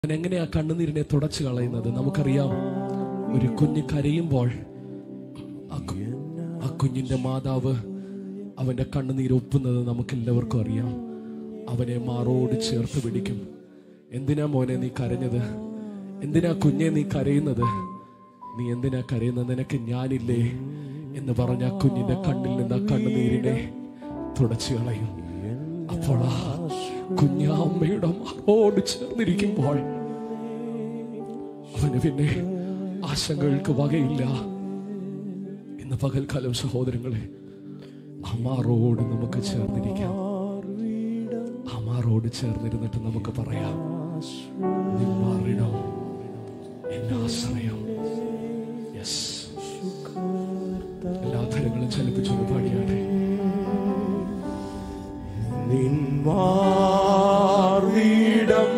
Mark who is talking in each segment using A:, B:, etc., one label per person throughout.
A: അവൻ എങ്ങനെയാ കണ്ണുനീരിനെ തുടച്ചു കളയുന്നത് നമുക്കറിയാം ഒരു കുഞ്ഞ് കരയുമ്പോൾ ആ കു- ആ കുഞ്ഞിന്റെ മാതാവ് അവന്റെ കണ്ണുനീര് ഒപ്പുന്നത് നമുക്ക് എല്ലാവർക്കും അറിയാം അവനെ മാറോട് ചേർത്ത് പിടിക്കും എന്തിനാ മോനെ നീ കരഞ്ഞത് എന്തിനാ കുഞ്ഞെ നീ കരയുന്നത് നീ എന്തിനാ കരയുന്നത് നിനക്ക് ഞാനില്ലേ എന്ന് പറഞ്ഞ ആ കുഞ്ഞിന്റെ കണ്ണിൽ നിന്ന് ആ കണ്ണുനീരിനെ തുടച്ചു കളയും അപ്പോൾ ആ കുഞ്ഞ് ആ അമ്മയുടെ മാറോട് ചേർന്നിരിക്കുമ്പോൾ അവന് പിന്നെ ആശങ്കകൾക്ക് വകയില്ല ഇന്ന് പകൽക്കാലം സഹോദരങ്ങളെ അമ്മാറോട് നമുക്ക് ചേർന്നിരിക്കാം അമ്മാറോട് ചേർന്നിരുന്നിട്ട് നമുക്ക് പറയാം നിന്മാറിടം എന്നെ ആശ്രയം യെസ് എല്ലാ തരങ്ങളും ചലിപ്പിച്ചൊന്ന് പാടിയാട്ടെ
B: നിന്മാർവീടം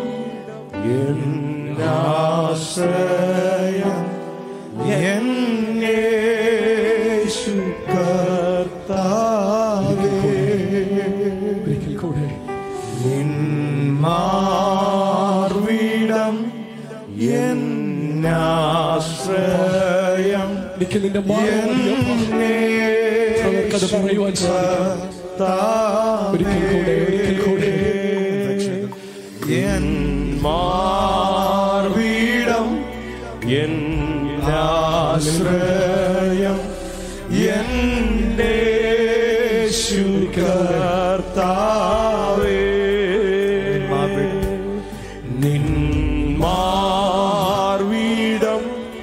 B: എന്നാശ്രയം എന്നേശു കർത്താവേ
A: ഒരിക്കൽ കൂടെ
B: നിന്മാർവീടം എന്നാശ്രയം
A: എനിക്ക് നിന്റെ മാറിയപ്പോ അവർക്കത് പറയുവാൻ സാധിക്കും ഒരിക്കൽ കൂടെ ഒരിക്കൽ കൂടെ
B: എൻ മാർവീടം എന്നാശ്രയം എന്റെ കർത്താവേ നിൻ മാർവീടം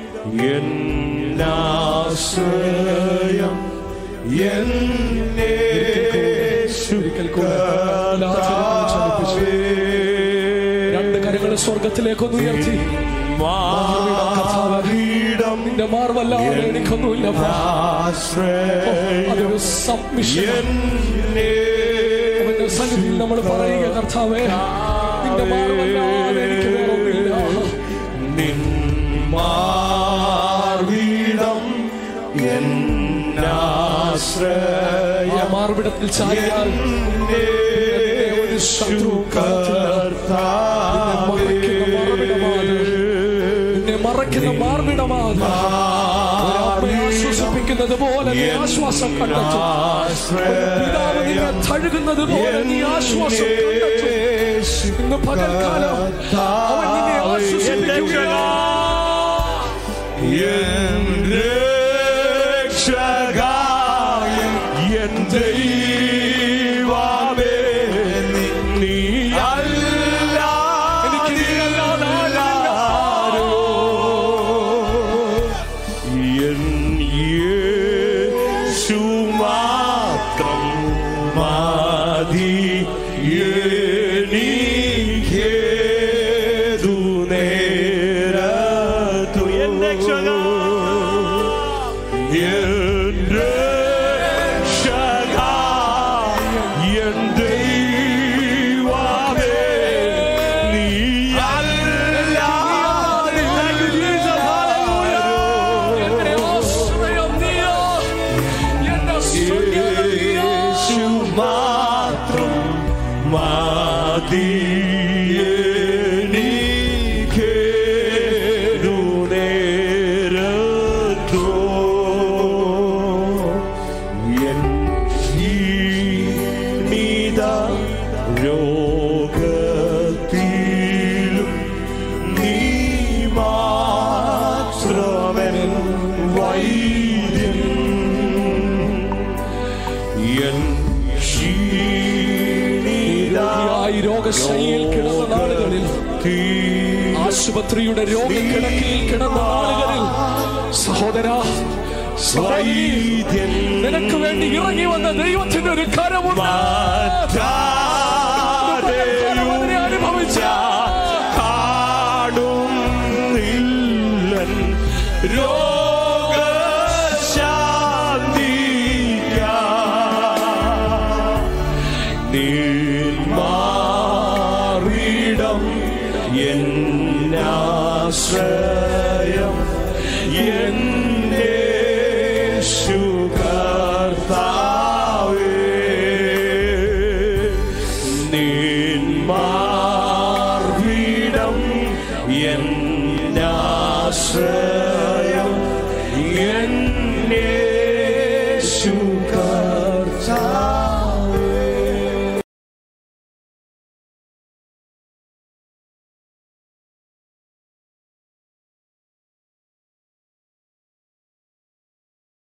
B: എന്നാശ്രയം എന്നെ
A: ഒരിക്കൽ കൂടെ എല്ലാ തരങ്ങളും ചലിപ്പിച്ച് രണ്ട് കരങ്ങൾ സ്വർഗത്തിലേക്കൊന്ന് ഉയർത്തി
B: മാർവീടം
A: നിന്റെ മാർവല്ലാതെ എനിക്കൊന്നുമില്ല അതൊരു സബ്മിഷൻ അവന്റെ സന്നിധിയിൽ നമ്മൾ പറയുക കർത്താവേ നിന്റെ മാർവല്ലാതെ എനിക്ക് വേറൊന്നുമില്ല
B: മാർവീടം എന്നാശ്രയ
A: ആ മാർവിടത്തിൽ ചാരിയാൽ നിന്നെ ഒരു ശത്രു നിന്നെ മറയ്ക്കുന്ന മാർവിടമാണ് ഒരമ്മയെ ആശ്വസിപ്പിക്കുന്നത് പോലെ നീ ആശ്വാസം കണ്ടെത്തും ഒരു പിതാവ് നിന്നെ തഴുകുന്നത് പോലെ നീ ആശ്വാസം കണ്ടെത്തും ഇന്ന് പകൽക്കാലം അവൻ നിന്നെ ആശ്വസിപ്പിക്കുകയാണ്
B: എൻ രക്ഷകായ എൻ ദൈവമേ നീ
A: എനിക്ക് നീ അല്ലാതെ
B: അല്ലാതാരോ എൻ യേശു മാത്രം മതി എനിക്കേതു നേരത്തു എൻ രക്ഷക എൻ രക്ഷക എൻ ദൈവമേ നീ അല്ലാതെ
A: എന്റെ ആശ്രയം നീയാ. എന്റെ സങ്കേതം നീയാ.
B: യേശു മാത്രം മതി എനിക്കേതു നേരത്തോ എൻ ജീവിത രോഗത്തിലും നീ മാത്രമൻ വൈദ്യൻ എൻ ക്ഷീണിത
A: രോഗിയായി രോഗശൈലിയിൽ കിടന്ന നാളുകളിൽ ആശുപത്രിയുടെ രോഗക്കിടക്കയിൽ കിടന്ന നാളുകളിൽ സഹോദര സഹോദരി,
B: വൈദ്യൻ
A: നിനക്ക് വേണ്ടി ഇറങ്ങി വന്ന ദൈവത്തിന്റെ ഒരു കരമുണ്ട് പകൽക്കാലം അതിനെ അനുഭവിച്ച
B: കാണുന്നില്ലൻ രോഗശാന്തിക്കാം എന്നാശ്രയം എന്നെ കർത്താവേ നിൻ മാർവിടം എന്നാശ്രയം എന്നെ